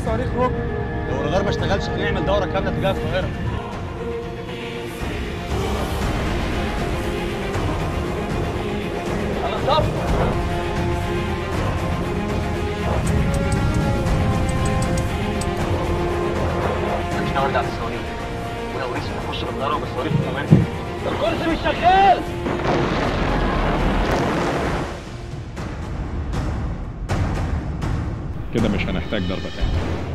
صواريخ هوك لو الرادار ما اشتغلش هنعمل دوره كامله تجاه القاهره انا صف مش ناوي ارجع بالصواريخ ولو ريس نخش بالطياره وبالصواريخ كمان الكرسي مش شغال كده مش هنحتاج ضربة تاني